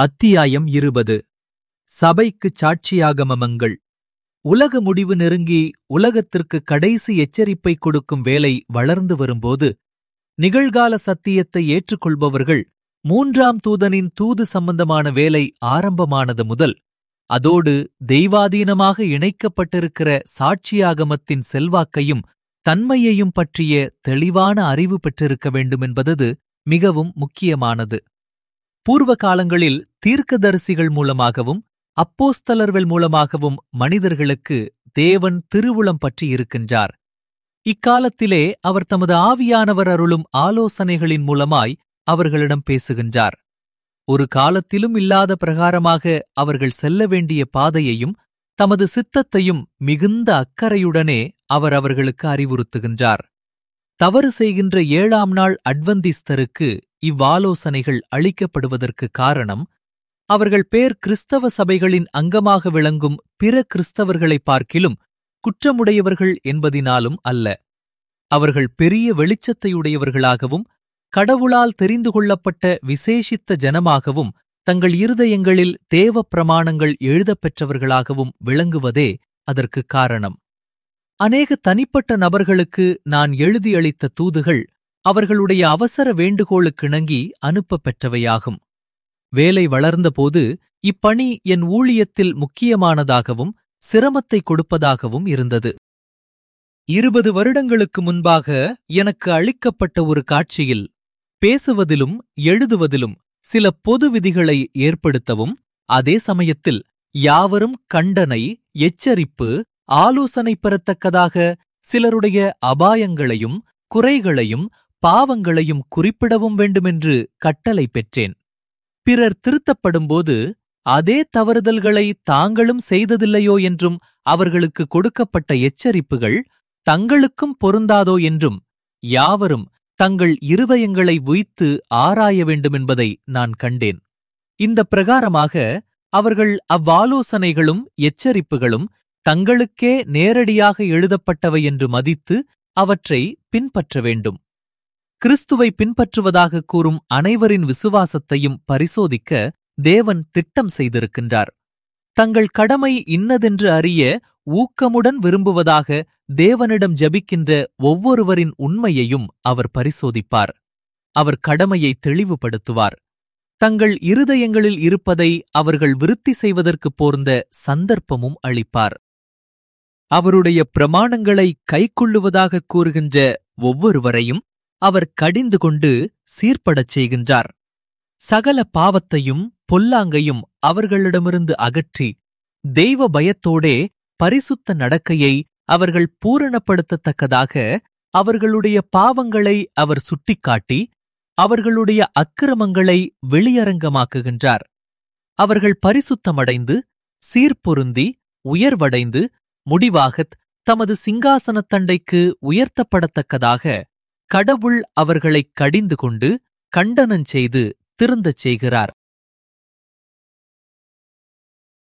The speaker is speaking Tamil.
அத்தியாயம் இருபது சபைக்குச் சாட்சியாகமங்கள் உலக முடிவு நெருங்கி உலகத்திற்கு கடைசி எச்சரிப்பை கொடுக்கும் வேலை வளர்ந்து வரும்போது நிகழ்கால சத்தியத்தை ஏற்றுக்கொள்பவர்கள் மூன்றாம் தூதனின் தூது சம்பந்தமான வேலை ஆரம்பமானது முதல் அதோடு தெய்வாதீனமாக இணைக்கப்பட்டிருக்கிற சாட்சியாகமத்தின் செல்வாக்கையும் தன்மையையும் பற்றிய தெளிவான அறிவு பெற்றிருக்க வேண்டுமென்பது மிகவும் முக்கியமானது பூர்வ காலங்களில் தீர்க்கதரிசிகள் மூலமாகவும் அப்போஸ்தலர்கள் மூலமாகவும் மனிதர்களுக்கு தேவன் திருவுளம் பற்றி இருக்கின்றார் இக்காலத்திலே அவர் தமது ஆவியானவர் அருளும் ஆலோசனைகளின் மூலமாய் அவர்களிடம் பேசுகின்றார் ஒரு காலத்திலும் இல்லாத பிரகாரமாக அவர்கள் செல்ல வேண்டிய பாதையையும் தமது சித்தத்தையும் மிகுந்த அக்கறையுடனே அவர் அவர்களுக்கு அறிவுறுத்துகின்றார் தவறு செய்கின்ற ஏழாம் நாள் அட்வந்திஸ்தருக்கு இவ்வாலோசனைகள் அளிக்கப்படுவதற்கு காரணம் அவர்கள் பேர் கிறிஸ்தவ சபைகளின் அங்கமாக விளங்கும் பிற கிறிஸ்தவர்களைப் பார்க்கிலும் குற்றமுடையவர்கள் என்பதினாலும் அல்ல அவர்கள் பெரிய வெளிச்சத்தையுடையவர்களாகவும் கடவுளால் தெரிந்து கொள்ளப்பட்ட விசேஷித்த ஜனமாகவும் தங்கள் இருதயங்களில் தேவ பிரமாணங்கள் எழுதப்பெற்றவர்களாகவும் விளங்குவதே அதற்குக் காரணம் அநேக தனிப்பட்ட நபர்களுக்கு நான் எழுதியளித்த தூதுகள் அவர்களுடைய அவசர வேண்டுகோளுக்கிணங்கி அனுப்பப் பெற்றவையாகும் வேலை வளர்ந்தபோது இப்பணி என் ஊழியத்தில் முக்கியமானதாகவும் சிரமத்தை கொடுப்பதாகவும் இருந்தது இருபது வருடங்களுக்கு முன்பாக எனக்கு அளிக்கப்பட்ட ஒரு காட்சியில் பேசுவதிலும் எழுதுவதிலும் சில பொது விதிகளை ஏற்படுத்தவும் அதே சமயத்தில் யாவரும் கண்டனை எச்சரிப்பு ஆலோசனை பெறத்தக்கதாக சிலருடைய அபாயங்களையும் குறைகளையும் பாவங்களையும் குறிப்பிடவும் வேண்டுமென்று கட்டளை பெற்றேன் பிறர் திருத்தப்படும்போது அதே தவறுதல்களை தாங்களும் செய்ததில்லையோ என்றும் அவர்களுக்கு கொடுக்கப்பட்ட எச்சரிப்புகள் தங்களுக்கும் பொருந்தாதோ என்றும் யாவரும் தங்கள் இருதயங்களை உய்த்து ஆராய வேண்டுமென்பதை நான் கண்டேன் இந்த பிரகாரமாக அவர்கள் அவ்வாலோசனைகளும் எச்சரிப்புகளும் தங்களுக்கே நேரடியாக எழுதப்பட்டவை என்று மதித்து அவற்றை பின்பற்ற வேண்டும் கிறிஸ்துவை பின்பற்றுவதாக கூறும் அனைவரின் விசுவாசத்தையும் பரிசோதிக்க தேவன் திட்டம் செய்திருக்கின்றார் தங்கள் கடமை இன்னதென்று அறிய ஊக்கமுடன் விரும்புவதாக தேவனிடம் ஜபிக்கின்ற ஒவ்வொருவரின் உண்மையையும் அவர் பரிசோதிப்பார் அவர் கடமையை தெளிவுபடுத்துவார் தங்கள் இருதயங்களில் இருப்பதை அவர்கள் விருத்தி செய்வதற்குப் போர்ந்த சந்தர்ப்பமும் அளிப்பார் அவருடைய பிரமாணங்களை கைக்கொள்ளுவதாகக் கூறுகின்ற ஒவ்வொருவரையும் அவர் கடிந்து கொண்டு சீர்படச் செய்கின்றார் சகல பாவத்தையும் பொல்லாங்கையும் அவர்களிடமிருந்து அகற்றி தெய்வ பயத்தோடே பரிசுத்த நடக்கையை அவர்கள் பூரணப்படுத்தத்தக்கதாக அவர்களுடைய பாவங்களை அவர் சுட்டிக்காட்டி அவர்களுடைய அக்கிரமங்களை வெளியரங்கமாக்குகின்றார் அவர்கள் பரிசுத்தமடைந்து சீர்பொருந்தி உயர்வடைந்து முடிவாகத் தமது சிங்காசனத்தண்டைக்கு உயர்த்தப்படத்தக்கதாக கடவுள் அவர்களைக் கடிந்து கொண்டு கண்டனஞ்செய்து திருந்தச் செய்கிறார்